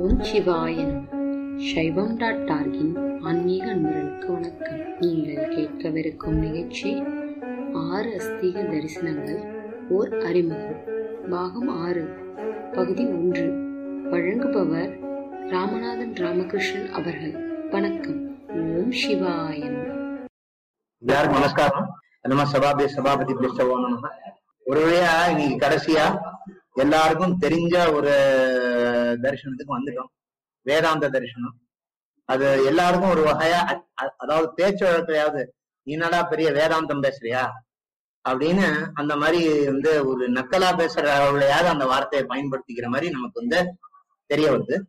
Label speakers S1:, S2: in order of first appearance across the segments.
S1: ஓம் சிவாய நம சைவம் டாட் டார்கின் ஆன்மீக அன்பர்களுக்கு வணக்கம் நீங்கள் கேட்கவிருக்கும் நிகழ்ச்சி ஆறு அஸ்தீக தரிசனங்கள் ஓர் அறிமுகம் பாகம் ஆறு பகுதி ஒன்று வழங்குபவர் ராமநாதன் ராமகிருஷ்ணன் அவர்கள் வணக்கம் ஓம் சிவாய நம
S2: எல்லாருக்கும் நமஸ்காரம் நம்ம சபாபி சபாபதி பிடிச்சவோம் நம்ம ஒரு வழியா இன்னைக்கு கடைசியா எல்லாருக்கும் தெரிஞ்ச ஒரு தரிசனத்துக்கு வந்துட்டோம் வேதாந்த தரிசனம் அது எல்லாருக்கும் ஒரு வகையா அ- அ- அதாவது பேச்சு வழக்கையாவது நீ என்னடா பெரிய வேதாந்தம் பேசுறியா அப்படின்னு அந்த மாதிரி வந்து ஒரு நக்கலா பேசுறவளையாவது அந்த வார்த்தையை பயன்படுத்திக்கிற மாதிரி நமக்கு வந்து தெரிய வருது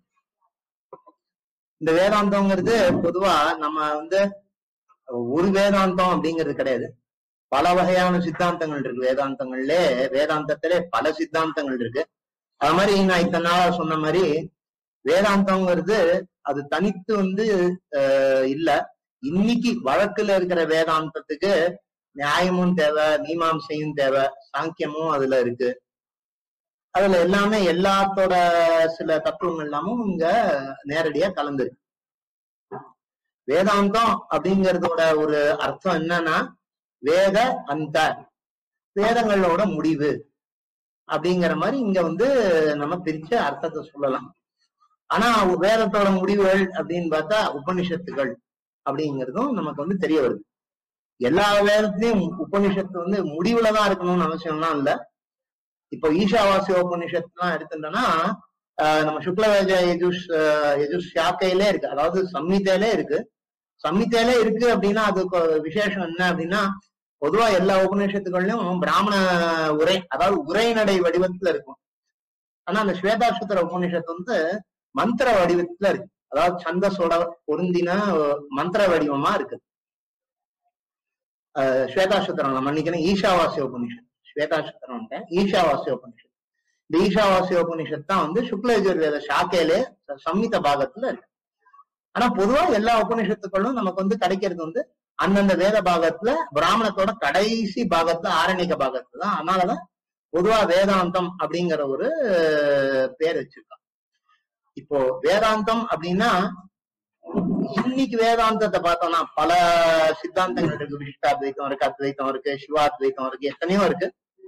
S2: இந்த வேதாந்தம்ங்கிறது பொதுவா நம்ம வந்து ஒரு வேதாந்தம் அப்படிங்கிறது கிடையாது பல வகையான சித்தாந்தங்கள் இருக்கு வேதாந்தங்கள்ல வேதாந்தத்திலே பல சித்தாந்தங்கள் இருக்கு அது மாதிரி நான் இத்தனை நாளா சொன்ன மாதிரி வேதாந்தம்ங்கிறது அது தனித்து வந்து அஹ், இல்ல இன்னைக்கு வழக்குல இருக்கிற வேதாந்தத்துக்கு நியாயமும் தேவை மீமாம்சையும் தேவை சாங்கியமும் அதுல இருக்கு அதுல எல்லாமே எல்லாத்தோட சில தத்துவங்கள் எல்லாமும் இங்க நேரடியா கலந்துருக்கு வேதாந்தம் அப்படிங்கறதோட ஒரு அர்த்தம் என்னன்னா வேத அந்த வேதங்களோட முடிவு அப்படிங்கிற மாதிரி இங்க வந்து நம்ம பிரிச்சு அர்த்தத்தை சொல்லலாம் ஆனா வேதத்தோட முடிவுகள் அப்படின்னு பார்த்தா உபனிஷத்துகள் அப்படிங்கிறதும் நமக்கு வந்து தெரிய வருது எல்லா வேதத்திலயும் உபனிஷத்து வந்து முடிவுலதான் இருக்கணும்னு அவசியம்லாம் இல்ல இப்போ ஈஷாவாசிய உபனிஷத்துலாம் எடுத்துட்டோம்னா ஆஹ் நம்ம சுக்லவேஜ யஜுஷ் ஆஹ் யஜுஷ் சாக்கையிலே இருக்கு அதாவது சம்மிதையிலே இருக்கு சம்மிதையிலே இருக்கு அப்படின்னா அதுக்கு விசேஷம் என்ன அப்படின்னா பொதுவா எல்லா உபநிஷத்துகள்லயும் பிராமண உரை அதாவது உரைநடை வடிவத்துல இருக்கும் ஆனா அந்த ஸ்வேதாசுத்திர உபநிஷத்து வந்து மந்திர வடிவத்துல இருக்கு அதாவது சந்தஸோட பொருந்தின மந்திர வடிவமா இருக்கு அஹ் ஸ்வேதாசுத்திரம் நான் மன்னிக்கிறேன் ஈஷாவாசிய உபநிஷத் ஸ்வேதாசுத்திரம் ஈஷாவாசிய உபநிஷத் இந்த ஈஷாவாசிய உபநிஷத் தான் வந்து சுக்ல யஜுர்வேத சாக்கையிலே சம்மித பாகத்துல இருக்கு ஆனா பொதுவா எல்லா உபநிஷத்துக்களும் நமக்கு வந்து கிடைக்கிறது வந்து அந்தந்த வேத பாகத்துல பிராமணத்தோட கடைசி பாகத்துல ஆரணிக பாகத்துல தான் அதனாலதான் பொதுவா வேதாந்தம் அப்படிங்கிற ஒரு பேர் வச்சிருக்கான் இப்போ வேதாந்தம் அப்படின்னா இன்னைக்கு வேதாந்தத்தை பார்த்தோம்னா பல சித்தாந்தங்கள் இருக்கு விசிஷ்டாத்வைத்தம் இருக்கு அத்வைத்தம் இருக்கு சிவாத்வைத்தம் இருக்கு எத்தனையோ இருக்கு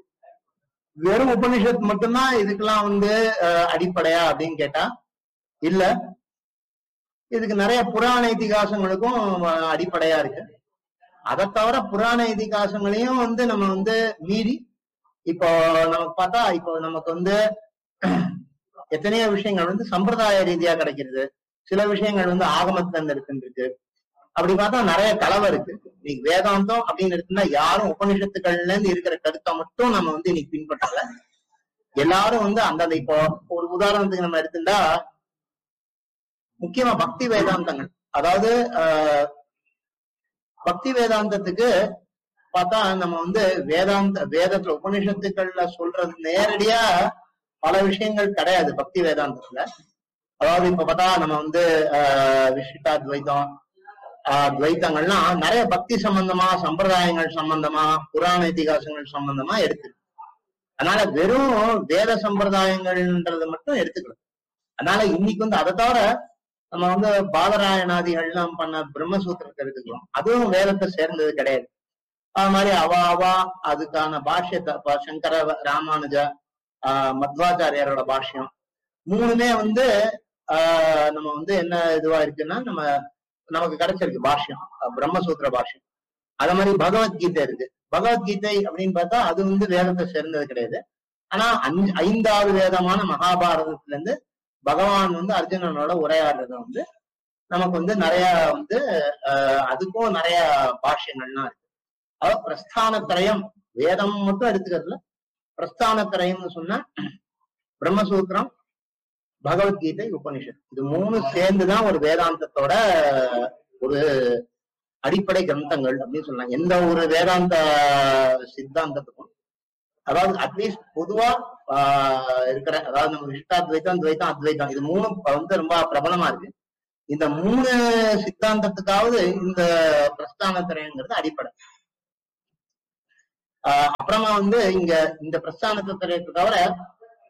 S2: வெறும் உபனிஷத் மட்டும்தான் இதுக்கெல்லாம் வந்து அஹ், அடிப்படையா அப்படின்னு கேட்டா இல்ல இதுக்கு நிறைய புராண இதிகாசங்களுக்கும் அஹ், அடிப்படையா இருக்கு அதை தவிர புராண இதிகாசங்களையும் வந்து நம்ம வந்து மீறி இப்போ நமக்கு பார்த்தா இப்போ நமக்கு வந்து எத்தனையோ விஷயங்கள் வந்து சம்பிரதாய ரீதியா கிடைக்கிறது சில விஷயங்கள் வந்து ஆகமத்துல இருந்து இருக்குன்னு அப்படி பார்த்தா நிறைய கலவை இருக்கு இன்னைக்கு வேதாந்தம் அப்படின்னு இருக்குன்னா யாரும் உபனிஷத்துக்கள்ல இருந்து இருக்கிற கருத்தை மட்டும் நம்ம வந்து இன்னைக்கு பின்பற்றல எல்லாரும் வந்து அந்தந்த இப்போ ஒரு உதாரணத்துக்கு நம்ம எடுத்துட்டா முக்கியமா பக்தி வேதாந்தங்கள் அதாவது ஆஹ், பக்தி வேதாந்தத்துக்கு பார்த்தா நம்ம வந்து வேதாந்த வேதத்துல உபனிஷத்துக்கள்ல சொல்றது நேரடியா பல விஷயங்கள் கிடையாது பக்தி வேதாந்தத்துல அதாவது இப்ப பார்த்தா நம்ம வந்து ஆஹ் விசிஷ்டாத்வைத்தம் ஆஹ் துவைத்தங்கள்லாம் நிறைய பக்தி சம்பந்தமா சம்பிரதாயங்கள் சம்பந்தமா புராண இதிகாசங்கள் சம்பந்தமா எடுத்து அதனால வெறும் வேத சம்பிரதாயங்கள்ன்றது மட்டும் எடுத்துக்கலாம் அதனால இன்னைக்கு வந்து அதை தவிர நம்ம வந்து பாதராயணாதிகள்லாம் பண்ண பிரம்மசூத்திரத்தை எடுத்துக்கிறோம் அதுவும் வேதத்தை சேர்ந்தது கிடையாது அது மாதிரி அவா அவா அதுக்கான பாஷ்யத்தை இப்ப சங்கர ராமானுஜ ஆஹ் மத்வாச்சாரியாரோட பாஷ்யம் மூணுமே வந்து ஆஹ் நம்ம வந்து என்ன இதுவா இருக்குன்னா நம்ம நமக்கு கிடைச்சிருக்கு பாஷ்யம் அஹ் பிரம்மசூத்திர பாஷ்யம் அத மாதிரி பகவத்கீதை இருக்கு பகவத்கீதை அப்படின்னு பார்த்தா அது வந்து வேதத்தை சேர்ந்தது கிடையாது ஆனா அஞ்சு ஐந்தாவது வேதமான மகாபாரதத்துல இருந்து பகவான் வந்து அர்ஜுனனோட உரையாடுறத வந்து நமக்கு வந்து நிறைய வந்து ஆஹ் அதுக்கும் நிறைய பாஷ்யங்கள்லாம் இருக்கு அதாவது பிரஸ்தானத்திரயம் வேதம் மட்டும் எடுத்துக்கிறதுல பிரஸ்தானத்திரயம்னு சொன்னா பிரம்மசூத்திரம் பகவத்கீதை உபனிஷத் இது மூணு சேர்ந்துதான் ஒரு வேதாந்தத்தோட ஒரு அடிப்படை கிரந்தங்கள் அப்படின்னு சொல்லலாம் எந்த ஒரு வேதாந்த சித்தாந்தத்துக்கும் அதாவது அட்லீஸ்ட் பொதுவா ஆஹ் இருக்கிற அதாவது நம்ம விஷ்டாத்வைத்தம் துவைத்தம் அத்வைத்தம் இது மூணும் வந்து ரொம்ப பிரபலமா இருக்கு இந்த மூணு சித்தாந்தத்துக்காவது இந்த பிரஸ்தானத்திரைங்கிறது அடிப்படை ஆஹ் அப்புறமா வந்து இங்க இந்த பிரஸ்தானத்திரையத்தை தவிர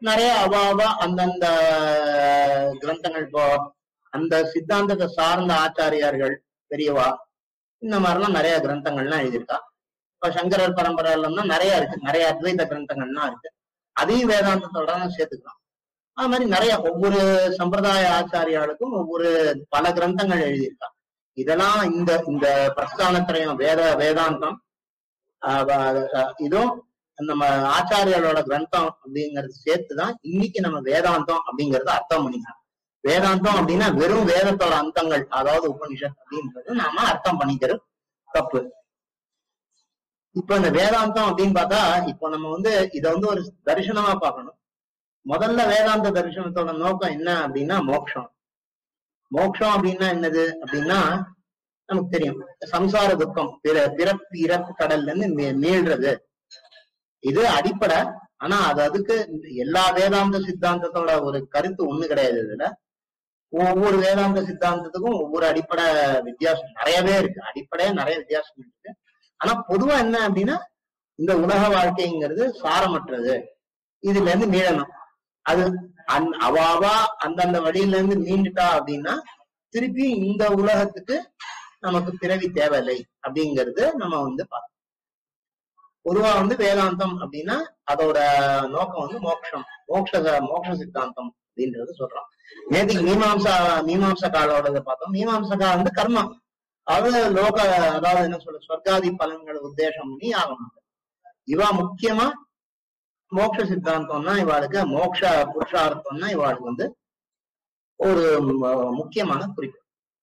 S2: நிறைய அவாவா அந்தந்த கிரந்தங்கள் இப்போ அந்த சித்தாந்தத்தை சார்ந்த ஆச்சாரியார்கள் பெரியவா இந்த மாதிரிலாம் நிறைய கிரந்தங்கள்லாம் எழுதியிருக்கா இப்ப சங்கரர் பரம்பரையிலன்னா நிறைய இருக்கு நிறைய அத்வைத கிரந்தங்கள்லாம் இருக்கு அதையும் வேதாந்தத்தோட தான் சேர்த்துக்கலாம் அது மாதிரி நிறைய ஒவ்வொரு சம்பிரதாய ஆச்சாரியாளுக்கும் ஒவ்வொரு பல கிரந்தங்கள் எழுதியிருக்கா இதெல்லாம் இந்த இந்த பிரஸ்தானத்திரையும் வேத வேதாந்தம் ஆஹ் வ- அஹ் இதுவும் நம்ம ஆச்சாரியாளோட கிரந்தம் அப்படிங்கறது சேர்த்துதான் இன்னைக்கு நம்ம வேதாந்தம் அப்படிங்கறத அர்த்தம் பண்ணிக்கலாம் வேதாந்தம் அப்படின்னா வெறும் வேதத்தோட அந்தங்கள் அதாவது உபனிஷத் அப்படின்றது நாம அர்த்தம் பண்ணிக்கிறது தப்பு இப்ப இந்த வேதாந்தம் அப்படின்னு பார்த்தா இப்போ நம்ம வந்து இத வந்து ஒரு தரிசனமா பார்க்கணும் முதல்ல வேதாந்த தரிசனத்தோட நோக்கம் என்ன அப்படின்னா மோட்சம் மோட்சம் அப்படின்னா என்னது அப்படின்னா நமக்கு தெரியும் சம்சார துக்கம் பிற பிறப்பு இறப்பு கடல்ல இருந்து மீ- மீள்றது இது அடிப்படை ஆனா அது அதுக்கு எல்லா வேதாந்த சித்தாந்தத்தோட ஒரு கருத்து ஒண்ணு கிடையாது இதுல ஒவ்வொரு வேதாந்த சித்தாந்தத்துக்கும் ஒவ்வொரு அடிப்படை வித்தியாசம் நிறையவே இருக்கு அடிப்படையா நிறைய வித்தியாசம் இருக்கு ஆனா பொதுவா என்ன அப்படின்னா இந்த உலக வாழ்க்கைங்கிறது சாரமற்றது இதுல இருந்து மீளணும் அது அந் அவாவா அந்தந்த வழியில இருந்து மீண்டுட்டா அப்படின்னா திருப்பி இந்த உலகத்துக்கு நமக்கு பிறவி தேவையில்லை அப்படிங்கிறது நம்ம வந்து பார்க்கணும் பொதுவா வந்து வேதாந்தம் அப்படின்னா அதோட நோக்கம் வந்து மோட்சம் மோட்ச மோட்ச சித்தாந்தம் அப்படின்றது சொல்றோம் நேற்றுக்கு மீமாம்சா மீமாம்ச காலோட பார்த்தோம் மீமாம்சகா வந்து கர்மம் அது லோக அதாவது என்ன சொல்ற சொர்க்காதி பலன்களை உத்தேசம் பண்ணி ஆகணும் இவா முக்கியமா மோட்ச சித்தாந்தம்னா இவாளுக்கு மோட்ச புருஷார்த்தம்னா இவாளுக்கு வந்து ஒரு ம- முக்கியமான குறிப்பு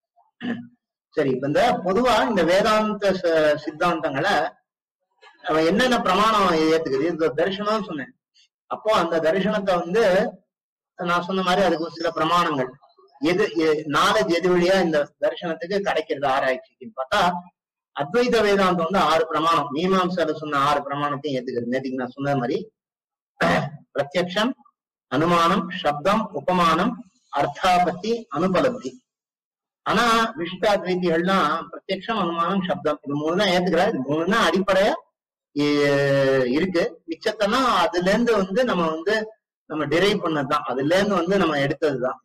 S2: சரி இப்ப இந்த பொதுவா இந்த வேதாந்த ச- சித்தாந்தங்களை அவன் என்னென்ன பிரமாணம் ஏத்துக்குது இந்த தரிசனம் சொன்னேன் அப்போ அந்த தரிசனத்தை வந்து நான் சொன்ன மாதிரி அதுக்கு ஒரு சில பிரமாணங்கள் எது நாலேஜ் எது வழியா இந்த தரிசனத்துக்கு கிடைக்கிறது ஆராய்ச்சிக்குன்னு பார்த்தா அத்வைத வேதாந்தம் வந்து ஆறு பிரமாணம் மீமாம்சல சொன்ன ஆறு பிரமாணத்தையும் ஏத்துக்கிறது நேற்றுக்கு நான் சொன்ன மாதிரி பிரத்யக்ஷம் அனுமானம் சப்தம் உபமானம் அர்த்தாபத்தி அனுபலப்தி ஆனா விசிஷ்டாத்வைத்திகள்லாம் பிரத்யக்ஷம் அனுமானம் சப்தம் இது மூணு தான் ஏத்துக்கிறாரு இது மூணு தான் அடிப்படையா இ- இருக்கு மிச்சத்தெல்லாம் அதுல இருந்து வந்து நம்ம வந்து நம்ம டிரைவ் பண்ணதுதான் அதுல இருந்து வந்து நம்ம எடுத்ததுதான்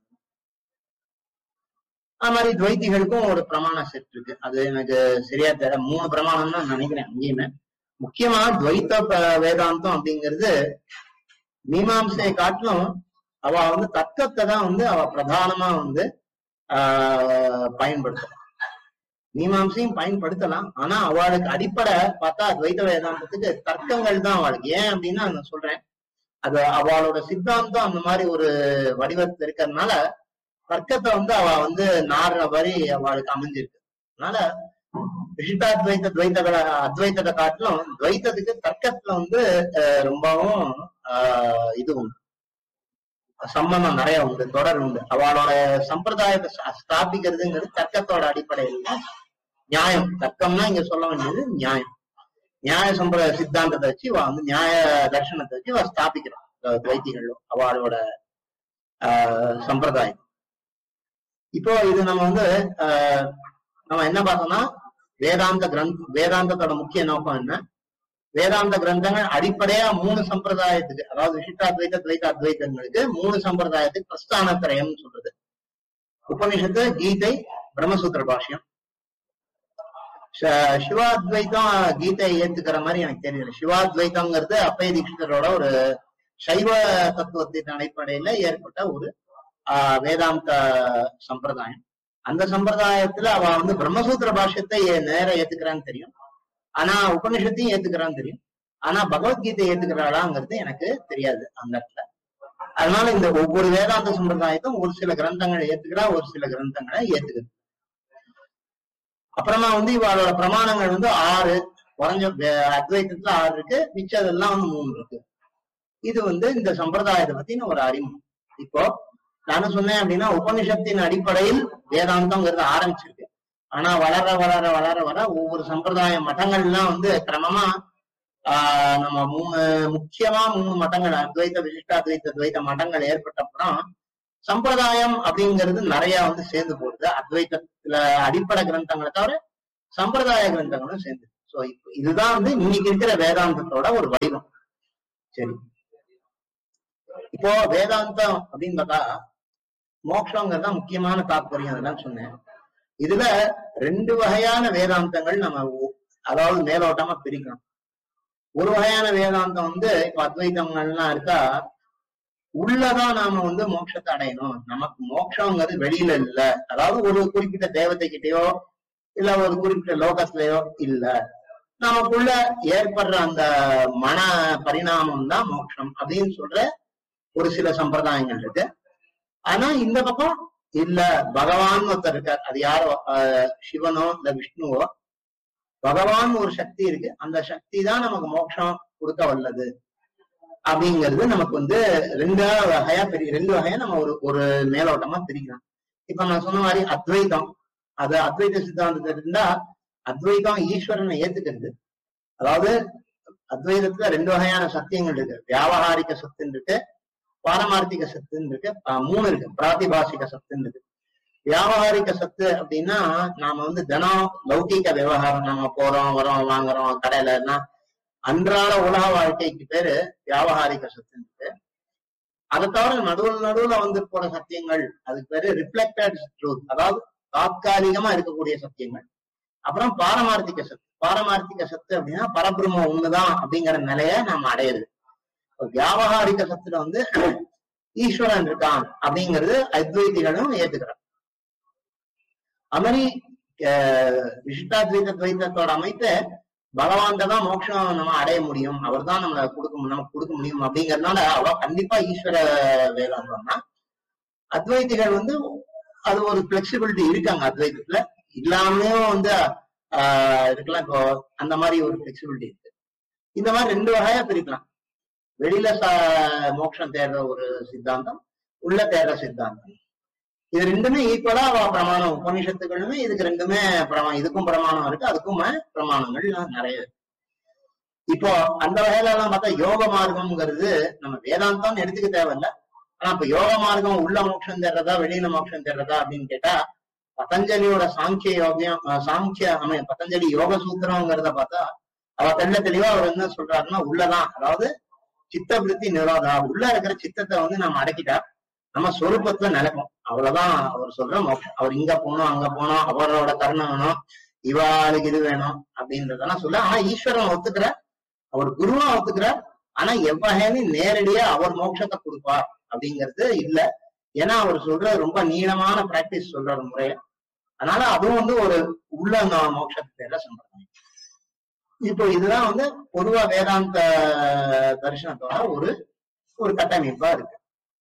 S2: அது மாதிரி துவைத்திகளுக்கும் ஒரு பிரமாண செட் இருக்கு அது எனக்கு சரியா தெரியல மூணு பிரமாணம் தான் நினைக்கிறேன் அங்கேயுமே முக்கியமா துவைத்த ப- வேதாந்தம் அப்படிங்கிறது மீமாம்சையை காட்டிலும் அவ வந்து தர்க்கத்தை தான் வந்து அவ பிரதானமா வந்து ஆஹ் பயன்படுத்தலாம் மீமாம்சையும் பயன்படுத்தலாம் ஆனா அவளுக்கு அடிப்படை பார்த்தா துவைத்த வேதாந்தத்துக்கு தர்க்கங்கள் தான் அவளுக்கு ஏன் அப்படின்னா நான் சொல்றேன் அது அவளோட சித்தாந்தம் அந்த மாதிரி ஒரு வடிவத்துல இருக்கிறதுனால தர்க்கத்தை வந்து அவ வந்து நாடுற மாதிரி அவளுக்கு அமைஞ்சிருக்கு அதனால விசிஷ்டாத்வைத்த துவைத்த அத்வைத்தத்தை காட்டிலும் துவைத்தத்துக்கு தர்க்கத்துல வந்து அஹ், ரொம்பவும் ஆஹ், இது உண்டு சம்பந்தம் நிறைய உண்டு தொடர் உண்டு அவளோட சம்பிரதாயத்தை ஸ்தா- ஸ்தாபிக்கிறதுங்கிறது தர்க்கத்தோட அடிப்படையில் தான் நியாயம் தர்க்கம்னா இங்க சொல்ல வேண்டியது நியாயம் நியாய சம்பிரதாய சித்தாந்தத்தை வச்சு இவ வந்து நியாய தர்ஷனத்தை வச்சு இவ ஸ்தாபிக்கிறான் அஹ், துவைத்திகளும் அவளோட ஆஹ், சம்பிரதாயம் இப்போ இது நம்ம வந்து ஆஹ், நம்ம என்ன பார்த்தோம்னா வேதாந்த கிரந்த வேதாந்தத்தோட முக்கிய நோக்கம் என்ன வேதாந்த கிரந்தங்கள் அடிப்படையா மூணு சம்பிரதாயத்துக்கு அதாவது விசிஷ்டாத்வைத துவைத அத்வைதங்களுக்கு மூணு சம்பிரதாயத்துக்கு பிரஸ்தானத்திரயம் சொல்றது உபனிஷத்து கீதை பிரம்மசூத்திர பாஷ்யம் ச- சிவாத்வைதம் கீதை ஏத்துக்கிற மாதிரி எனக்கு தெரியல சிவாத்வைதம்ங்கிறது அப்பய தீட்சிதரோட ஒரு சைவ தத்துவத்தின் அடிப்படையில ஏற்பட்ட ஒரு ஆஹ், வேதாந்த சம்பிரதாயம் அந்த சம்பிரதாயத்துல அவ வந்து பிரம்மசூத்திர பாஷ்யத்தை ஏ- நேர ஏத்துக்கிறான்னு தெரியும் ஆனா உபனிஷத்தையும் ஏத்துக்கிறான்னு தெரியும் ஆனா பகவத்கீதை ஏத்துக்கிறாளாங்கிறது எனக்கு தெரியாது அந்த இடத்துல அதனால இந்த ஒவ்வொரு வேதாந்த சம்பிரதாயத்தும் ஒரு சில கிரந்தங்களை ஏத்துக்கிறா ஒரு சில கிரந்தங்களை ஏத்துக்குது அப்புறமா வந்து இவளோட பிரமாணங்கள் வந்து ஆறு குறைஞ்ச வே- அத்வைத்தத்துல ஆறு இருக்கு மிச்சதெல்லாம் வந்து மூணு இருக்கு இது வந்து இந்த சம்பிரதாயத்தை பத்தின ஒரு அறிமுகம் இப்போ நான் சொன்னேன் அப்படின்னா உபனிஷத்தின் அடிப்படையில் வேதாந்தம்ங்கிறது ஆரம்பிச்சிருக்கு ஆனா வளர வளர வளர வர ஒவ்வொரு சம்பிரதாய மதங்கள்லாம் வந்து கிரமமா ஆஹ் நம்ம மூணு முக்கியமா மூணு மதங்கள் அத்வைத விசிஷ்டாத்வைத துவைத மதங்கள் ஏற்பட்ட அப்புறம் சம்பிரதாயம் அப்படிங்கிறது நிறைய வந்து சேர்ந்து போகுது அத்வைத்தத்துல அடிப்படை கிரந்தங்களை தவிர சம்பிரதாய கிரந்தங்களும் சேர்ந்து சோ இப்போ இதுதான் வந்து இன்னைக்கு இருக்கிற வேதாந்தத்தோட ஒரு வடிவம் சரி இப்போ வேதாந்தம் அப்படின்னு பார்த்தா மோட்சங்கிறது தான் முக்கியமான தாற்பயம் அதெல்லாம் சொன்னேன் இதுல ரெண்டு வகையான வேதாந்தங்கள் நம்ம ஒ- அதாவது மேலோட்டமா பிரிக்கலாம் ஒரு வகையான வேதாந்தம் வந்து இப்ப அத்வைதங்கள்லாம் இருக்கா உள்ளதான் நாம வந்து மோட்சத்தை அடையணும் நமக்கு மோட்சங்கிறது வெளியில இல்ல அதாவது ஒரு குறிப்பிட்ட தேவதை கிட்டயோ இல்ல ஒரு குறிப்பிட்ட லோகத்திலயோ இல்ல நமக்குள்ள ஏற்படுற அந்த மன பரிணாமம் தான் மோட்சம் அப்படின்னு சொல்ற ஒரு சில சம்பிரதாயங்கள் இருக்கு ஆனா இந்த பக்கம் இல்ல பகவான் ஒருத்தர் இருக்கார் அது யாரோ ஆஹ் சிவனோ இல்ல விஷ்ணுவோ பகவான் ஒரு சக்தி இருக்கு அந்த சக்தி தான் நமக்கு மோட்சம் கொடுக்க வல்லது அப்படிங்கிறது நமக்கு வந்து ரெண்டு வகையா பிரி ரெண்டு வகையா நம்ம ஒரு ஒரு மேலோட்டமா பிரிக்கலாம் இப்ப நான் சொன்ன மாதிரி அத்வைதம் அது அத்வைத சித்தாந்தத்துல இருந்தா அத்வைதம் ஈஸ்வரனை ஏத்துக்கிறது அதாவது அத்வைதத்துல ரெண்டு வகையான சத்தியங்கள் இருக்கு வியாவகாரிக சத்துன்னு இருக்கு பாரமார்த்திக சத்துன்னு இருக்கு அஹ் மூணு இருக்கு பிராதிபாசிக சத்துன்னு இருக்கு வியாவகாரிக சத்து அப்படின்னா நாம வந்து தினம் லௌகிக விவகாரம் நம்ம போறோம் வரோம் வாங்குறோம் கடையிலன்னா அன்றாட உலக வாழ்க்கைக்கு பேரு வியாவகாரிக சத்துன்னு இருக்கு அதை தவிர நடுவில் நடுவுல வந்து போற சத்தியங்கள் அதுக்கு பேரு ரிஃப்ளெக்டட் ட்ரூத் அதாவது தாத்காலிகமா இருக்கக்கூடிய சத்தியங்கள் அப்புறம் பாரமார்த்திக சத்து பாரமார்த்திக சத்து அப்படின்னா பரபிரம்மம் ஒண்ணுதான் அப்படிங்கிற நிலைய நாம அடையுது இப்ப வியாவகாரிக சத்துல வந்து ஈஸ்வரன் இருக்கான் அப்படிங்கிறது அத்வைதிகளும் ஏத்துக்கிறார் அது மாதிரி அஹ், விசிஷ்டாத்வைத துவைத்தத்தோட அமைப்பு பகவான் தான் மோட்சம் நம்ம அடைய முடியும் அவர் தான் நம்மளை கொடுக்க மு- நமக்கு கொடுக்க முடியும் அப்படிங்கறதுனால அவ கண்டிப்பா ஈஸ்வர வேதாந்தம்னா அத்வைதிகள் வந்து அது ஒரு பிளெக்சிபிலிட்டி இருக்காங்க அத்வைதத்துல இல்லாமலேயும் வந்து ஆஹ் இருக்கலாம் இப்போ அந்த மாதிரி ஒரு பிளெக்சிபிலிட்டி இருக்கு இந்த மாதிரி ரெண்டு வகையா பிரிக்கலாம் வெளியில ச- மோட்சம் தேடுற ஒரு சித்தாந்தம் உள்ள தேடுற சித்தாந்தம் இது ரெண்டுமே ஈக்குவலா பிரமாணம் உபனிஷத்துகளுமே இதுக்கு ரெண்டுமே பிரமாணம் இதுக்கும் பிரமாணம் இருக்கு அதுக்கும் பிரமாணங்கள் நிறைய இருக்கு இப்போ அந்த வகையில எல்லாம் பார்த்தா யோக மார்க்கம்ங்கிறது நம்ம வேதாந்தம் எடுத்துக்க தேவையில்ல ஆனா இப்ப யோக மார்க்கம் உள்ள மோட்சம் தேடுறதா வெளியில மோட்சம் தேடுறதா அப்படின்னு கேட்டா பதஞ்சலியோட சாங்கிய யோகியம் அஹ் சாங்கிய அமை பதஞ்சலி யோக சூத்திரம்ங்கிறத பார்த்தா அவ தெள்ள தெளிவா அவர் என்ன சொல்றாருன்னா உள்ளதான் அதாவது சித்த விருத்தி நிரோதா உள்ள இருக்கிற சித்தத்தை வந்து நம்ம அடக்கிட்டா நம்ம சொரூபத்துல நிலைப்போம் அவ்வளவுதான் அவர் சொல்ற மோட்சம் அவர் இங்க போனோம் அங்க போனோம் அவரோட கருணை வேணும் இவாளுக்கு இது வேணும் அப்படின்றதெல்லாம் சொல்ல ஆனா ஈஸ்வரன் ஒத்துக்கிற அவர் குருவா ஒத்துக்கிறார் ஆனா எவ்வகைன்னு நேரடியா அவர் மோட்சத்தை கொடுப்பார் அப்படிங்கிறது இல்ல ஏன்னா அவர் சொல்ற ரொம்ப நீளமான பிராக்டிஸ் சொல்ற ஒரு முறைய அதனால அதுவும் வந்து ஒரு உள்ள நா- மோட்சத்தை தேட சம்பிரதாயம் இப்போ இதுதான் வந்து பொதுவா வேதாந்த தரிசனத்தோட ஒரு ஒரு கட்டமைப்பா இருக்கு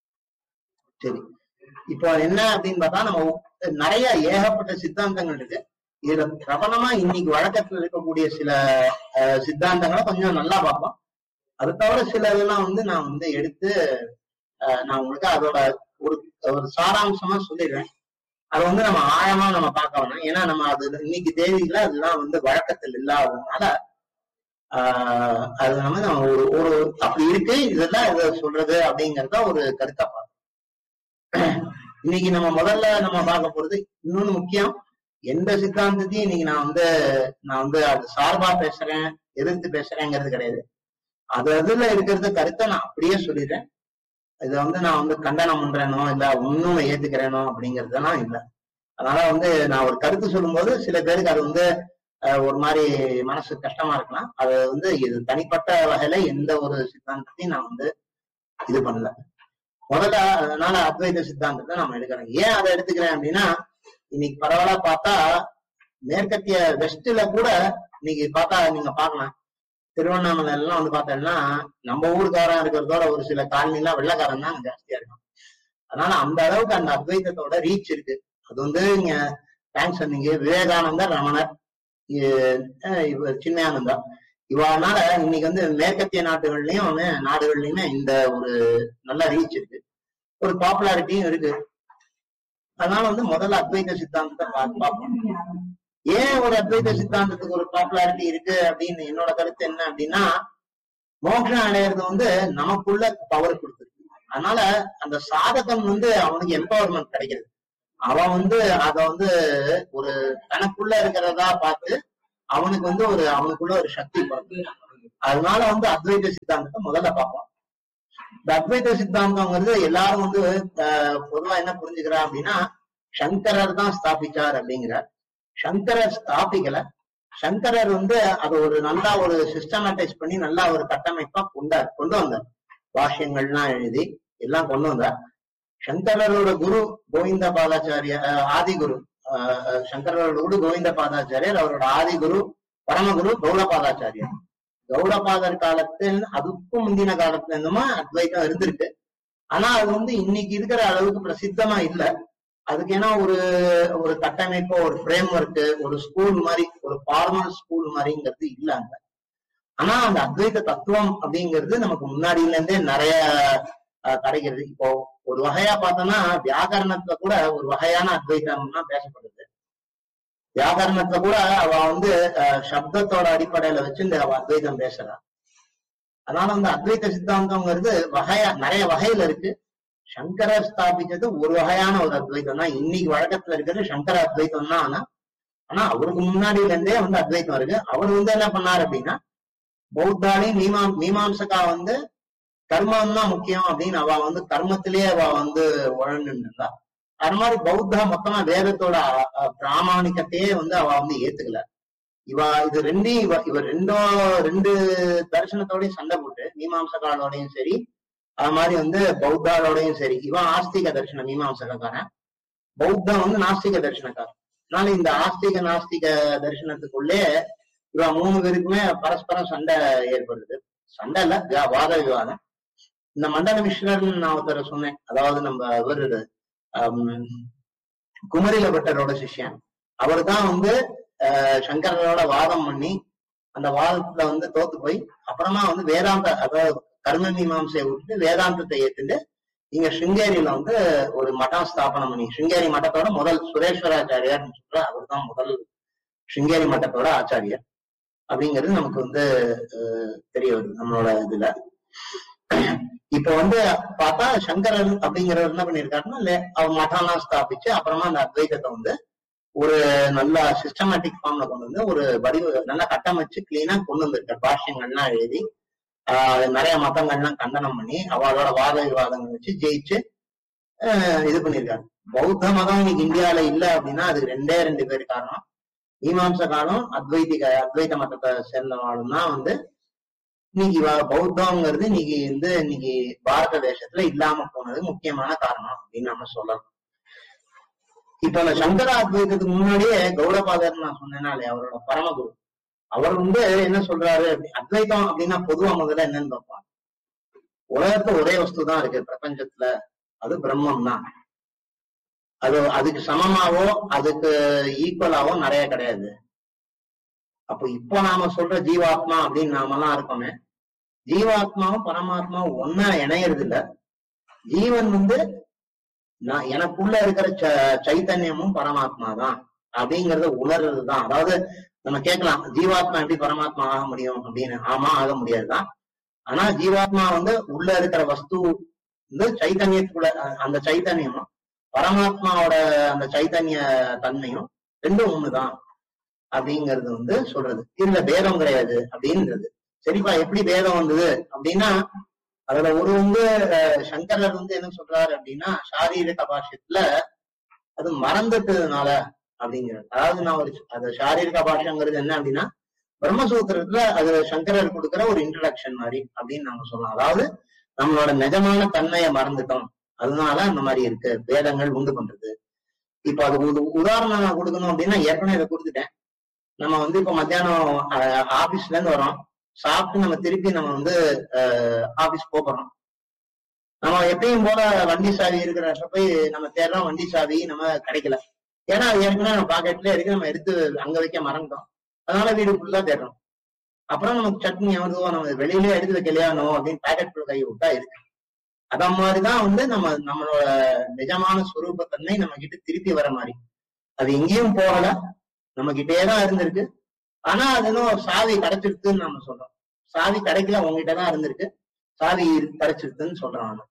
S2: சரி இப்போ என்ன அப்படின்னு பார்த்தா நம்ம ஒ- நிறைய ஏகப்பட்ட சித்தாந்தங்கள் இருக்கு இதுல பிரபலமா இன்னைக்கு வழக்கத்துல இருக்கக்கூடிய சில அஹ், சித்தாந்தங்களை கொஞ்சம் நல்லா பார்ப்போம் அது தவிர சில இதெல்லாம் வந்து நான் வந்து எடுத்து அஹ், நான் உங்களுக்கு அதோட ஒரு ஒரு சாராம்சமா சொல்லிடுறேன் அது வந்து நம்ம ஆழமா நம்ம பார்க்க வேணாம் ஏன்னா நம்ம அது இன்னைக்கு தேதியில அதெல்லாம் வந்து வழக்கத்தில் இல்லாததுனால ஆஹ் அது நம்ம நம்ம ஒரு ஒரு அப்படி இருக்கு இதெல்லாம் இதை சொல்றது அப்படிங்கறத ஒரு கருத்தா பார்க்கணும் இன்னைக்கு நம்ம முதல்ல நம்ம பார்க்க போறது இன்னொன்னு முக்கியம் எந்த சித்தாந்தத்தையும் இன்னைக்கு நான் வந்து நான் வந்து அது சார்பா பேசுறேன் எதிர்த்து பேசுறேங்கிறது கிடையாது அது அதுல இருக்கிறது கருத்தை நான் அப்படியே சொல்லிடுறேன் இதை வந்து நான் வந்து கண்டனம் பண்றேனோ இல்ல ஒன்னும் ஏத்துக்கிறேனோ அப்படிங்கறதெல்லாம் இல்ல அதனால வந்து நான் ஒரு கருத்து சொல்லும்போது சில பேருக்கு அது வந்து அஹ், ஒரு மாதிரி மனசு கஷ்டமா இருக்கலாம் அது வந்து இது தனிப்பட்ட வகையில எந்த ஒரு சித்தாந்தத்தையும் நான் வந்து இது பண்ணல முதல்ல அதனால அத்வைத சித்தாந்தத்தை நம்ம எடுக்கிறோம் ஏன் அதை எடுத்துக்கிறேன் அப்படின்னா இன்னைக்கு பரவலா பார்த்தா மேற்கத்திய வெஸ்ட்ல கூட இன்னைக்கு பார்த்தா நீங்க பார்க்கலாம் திருவண்ணாமலை எல்லாம் வந்து பார்த்தோம்னா நம்ம ஊருக்காரன் இருக்கிறதோட ஒரு சில காலனி எல்லாம் வெள்ளக்காரன் தான் அங்க ஜாஸ்தியா இருக்கும் அதனால அந்த அளவுக்கு அந்த அத்வைதத்தோட ரீச் இருக்கு அது வந்து இங்க தேங்க்ஸ் சொன்னீங்க விவேகானந்தர் ரமணர் இ- அஹ் இவர் சின்மயானந்தா இவனால இன்னைக்கு வந்து மேற்கத்திய நாட்டுகள்லயும் வந்து நாடுகள்லயுமே இந்த ஒரு நல்ல ரீச் இருக்கு ஒரு பாப்புலாரிட்டியும் இருக்கு அதனால வந்து முதல்ல அத்வைத சித்தாந்தத்தை பா- பார்ப்போம் ஏன் ஒரு அத்வைத சித்தாந்தத்துக்கு ஒரு பாப்புலாரிட்டி இருக்கு அப்படின்னு என்னோட கருத்து என்ன அப்படின்னா மோட்சம் அடையிறது வந்து நமக்குள்ள பவர் கொடுத்துருக்கு அதனால அந்த சாதகன் வந்து அவனுக்கு எம்பவர்மெண்ட் கிடைக்கிறது அவன் வந்து அத வந்து ஒரு தனக்குள்ள இருக்கிறதா பார்த்து அவனுக்கு வந்து ஒரு அவனுக்குள்ள ஒரு சக்தி பிறகு அதனால வந்து அத்வைத சித்தாந்தத்தை முதல்ல பார்ப்போம் இந்த அத்வைத சித்தாந்தம்ங்கிறது எல்லாரும் வந்து அஹ், பொதுவா என்ன புரிஞ்சுக்கிறா அப்படின்னா சங்கரர் தான் ஸ்தாபிச்சார் அப்படிங்கிறார் சங்கரர் ஸ்தாபிக்கல சங்கரர் வந்து அதை ஒரு நல்லா ஒரு சிஸ்டமேட்டைஸ் பண்ணி நல்லா ஒரு கட்டமைப்பா கொண்டார் கொண்டு வந்தார் பாஷ்யங்கள்லாம் எழுதி எல்லாம் கொண்டு வந்தார் சங்கரரோட குரு கோவிந்த பாதாச்சாரிய அஹ், ஆதி குரு அஹ், அஹ், சங்கரரோட குரு கோவிந்த பாதாச்சாரியர் அவரோட ஆதி குரு பரமகுரு கௌடபாதாச்சாரியர் கௌடபாதர் காலத்தில் அதுக்கும் முந்தின காலத்துல இருந்துமா அத்வைதம் இருந்திருக்கு ஆனா அது வந்து இன்னைக்கு இருக்கிற அளவுக்கு பிரசித்தமா இல்ல அதுக்கு ஏன்னா ஒரு ஒரு கட்டமைப்பு ஒரு ஃப்ரேம் ஒர்க் ஒரு ஸ்கூல் மாதிரி ஒரு ஃபார்மல் ஸ்கூல் மாதிரிங்கிறது இல்ல அங்க ஆனா அந்த அத்வைத தத்துவம் அப்படிங்கிறது நமக்கு முன்னாடியில இருந்தே நிறைய அஹ், கிடைக்கிறது இப்போ ஒரு வகையா பார்த்தோம்னா வியாகரணத்துல கூட ஒரு வகையான அத்வைதம்னா பேசப்படுது வியாகரணத்துல கூட அவ வந்து அஹ், சப்தத்தோட அடிப்படையில வச்சு இந்த அவ அத்வைதம் பேசுறா அதனால வந்து அத்வைத சித்தாந்தம்ங்கிறது வகையா நிறைய வகையில இருக்கு சங்கரர் ஸ்தாபிச்சது ஒரு வகையான ஒரு அத்வைதம் தான் இன்னைக்கு வழக்கத்துல இருக்கிறது சங்கர அத்வைதம் தான் ஆனா ஆனா அவருக்கு முன்னாடில இருந்தே வந்து அத்வைதம் இருக்கு அவர் வந்து என்ன பண்ணாரு அப்படின்னா பௌத்தாலி மீமா மீமாம்சகா வந்து கர்மம் தான் முக்கியம் அப்படின்னு அவ வந்து கர்மத்திலேயே அவ வந்து உழண்டு இருந்தா அது மாதிரி பௌத்தா மொத்தமா வேதத்தோட அ- அ- பிராமாணிக்கத்தையே வந்து அவ வந்து ஏத்துக்கல இவ இது ரெண்டையும் இவ இவ ரெண்டோ ரெண்டு தரிசனத்தோடயும் சண்டை போட்டு மீமாம்சகாலோடையும் சரி அது மாதிரி வந்து பௌத்தாலோடையும் சரி இவன் ஆஸ்திக தரிசன மீமாம்சகாரன் பௌத்தம் வந்து நாஸ்திக தரிசனக்காரன் அதனால இந்த ஆஸ்திக நாஸ்திக தரிசனத்துக்குள்ளே இவ மூணு பேருக்குமே பரஸ்பரம் சண்டை ஏற்படுது சண்டை இல்ல வியா- வாத விவாதம் இந்த மண்டல மிஸ்ரர்னு நான் ஒருத்தரை சொன்னேன் அதாவது நம்ம இவர் குமரில பட்டரோட சிஷ்யன் அவர் தான் வந்து அஹ், சங்கரரோட வாதம் பண்ணி அந்த வாதத்துல வந்து தோத்து போய் அப்புறமா வந்து வேதாந்த அதாவது கர்ம மீமாம்சையை விட்டுட்டு வேதாந்தத்தை ஏத்துட்டு இங்க சிங்கேரியில வந்து ஒரு மடம் ஸ்தாபனம் பண்ணி சிங்கேரி மட்டத்தோட முதல் சுரேஸ்வராச்சாரியார்னு சொல்ற அவர் தான் முதல் சிங்கேரி மட்டத்தோட ஆச்சாரியர் அப்படிங்கிறது நமக்கு வந்து அஹ், தெரிய வருது நம்மளோட இதுல இப்ப வந்து பார்த்தா சங்கரர் அப்படிங்கிறவர் என்ன பண்ணிருக்காருன்னா இல்ல அவர் மட்டம்லாம் ஸ்தாபிச்சு அப்புறமா அந்த அத்வைதத்தை வந்து ஒரு நல்ல சிஸ்டமேட்டிக் ஃபார்ம்ல கொண்டு வந்து ஒரு வடிவ நல்லா கட்டமைச்சு கிளீனா கொண்டு வந்திருக்காரு பாஷ்யங்கள்லாம் எழுதி ஆஹ் நிறைய மதங்கள்லாம் கண்டனம் பண்ணி அவளோட வாத விவாதங்கள் வச்சு ஜெயிச்சு ஆஹ் இது பண்ணியிருக்காரு பௌத்த மதம் இன்னைக்கு இந்தியால இல்ல அப்படின்னா அதுக்கு ரெண்டே ரெண்டு பேர் காரணம் மீமாம்ச காலம் அத்வைதிக அத்வைத மதத்தை சேர்ந்தவாளும் தான் வந்து இன்னைக்கு வ- பௌத்தம்ங்கிறது இன்னைக்கு வந்து இன்னைக்கு பாரத தேசத்துல இல்லாம போனது முக்கியமான காரணம் அப்படின்னு நம்ம சொல்லலாம் இப்ப அந்த சங்கர அத்வைதத்துக்கு முன்னாடியே கௌடபாதர் நான் சொன்னேனாலே அவரோட பரமகுரு அவர் வந்து என்ன சொல்றாரு அப்படி- அத்வைதம் அப்படின்னா பொதுவா முதல்ல என்னன்னு பார்ப்போம் உலகத்துல ஒரே வஸ்து தான் இருக்கு பிரபஞ்சத்துல அது பிரம்மம் தான் அது அதுக்கு சமமாவோ அதுக்கு ஈக்குவலாவோ நிறைய கிடையாது அப்போ இப்போ நாம சொல்ற ஜீவாத்மா அப்படின்னு நாமெல்லாம் இருக்கோமே ஜீவாத்மாவும் பரமாத்மாவும் ஒன்னா இணையறது இல்ல ஜீவன் வந்து நான் எனக்குள்ள இருக்கிற ச- சைத்தன்யமும் பரமாத்மா தான் அப்படிங்கறத உணர்றது தான் அதாவது நம்ம கேட்கலாம் ஜீவாத்மா எப்படி பரமாத்மா ஆக முடியும் அப்படின்னு ஆமா ஆக முடியாதுதான் ஆனா ஜீவாத்மா வந்து உள்ள இருக்கிற வஸ்து வந்து சைத்தன்யத்துக்குள்ள அ- அந்த சைத்தன்யமும் பரமாத்மாவோட அந்த சைத்தன்ய தன்மையும் ரெண்டும் ஒண்ணுதான் அப்படிங்கிறது வந்து சொல்றது இதுல பேதம் கிடையாது அப்படின்றது சரிப்பா எப்படி பேதம் வந்தது அப்படின்னா அதுல ஒரு வந்து அஹ், சங்கரர் வந்து என்ன சொல்றாரு அப்படின்னா சாரீரக பாஷ்யத்துல அது மறந்துட்டதுனால அப்படிங்கிறது அதாவது நான் ஒரு அது சாரீரக பாஷ்யங்கிறது என்ன அப்படின்னா பிரம்மசூத்திரத்துல அது சங்கரர் கொடுக்கிற ஒரு இன்ட்ரடக்ஷன் மாதிரி அப்படின்னு நாம சொல்லலாம் அதாவது நம்மளோட நிஜமான தன்மையை மறந்துட்டோம் அதனால அந்த மாதிரி இருக்கு வேதங்கள் உண்டு பண்றது இப்ப அது ஒரு உதாரணம் நான் கொடுக்கணும் அப்படின்னா ஏற்கனவே இதை கொடுத்துட்டேன் நம்ம வந்து இப்ப மத்தியானம் ஆபீஸ்ல இருந்து வரோம் சாப்பிட்டு நம்ம திருப்பி நம்ம வந்து ஆபீஸ் போறோம் நம்ம எப்பயும் போல வண்டி சாவி இருக்கிற இடத்துல போய் நம்ம தேடுறோம் வண்டி சாவி நம்ம கிடைக்கல ஏன்னா அது ஏற்கனவே நம்ம பாக்கெட்ல இருக்கு நம்ம எடுத்து அங்க வைக்க மறந்துட்டோம் அதனால வீடு ஃபுல்லா தேடுறோம் அப்புறம் நமக்கு சட்னி எவ்வளோ நம்ம வெளியிலே எடுத்து வைக்கலையா நோ அப்படின்னு பாக்கெட் குள்ள கை விட்டா இருக்கு அத மாதிரிதான் வந்து நம்ம நம்மளோட நிஜமான சுரூபத்தன்மை நம்ம கிட்ட திருப்பி வர மாதிரி அது எங்கேயும் போகல நம்ம கிட்டே தான் இருந்திருக்கு ஆனா அது இன்னும் சாவி கிடைச்சிருக்குன்னு நம்ம சொல்றோம் சாவி கிடைக்கல உங்ககிட்ட தான் இருந்திருக்கு சாவி கிடைச்சிருக்குன்னு சொல்றோம் நாம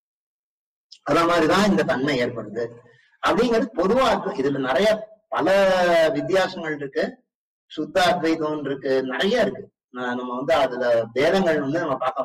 S2: அத மாதிரிதான் இந்த தன்மை ஏற்படுது அப்படிங்கிறது பொதுவா இருக்கு. இதுல நிறைய பல வித்தியாசங்கள் இருக்கு சுத்த அத்வைதம் இருக்கு நிறைய இருக்கு நான் நம்ம வந்து அதுல பேதங்கள் வந்து நம்ம பார்க்க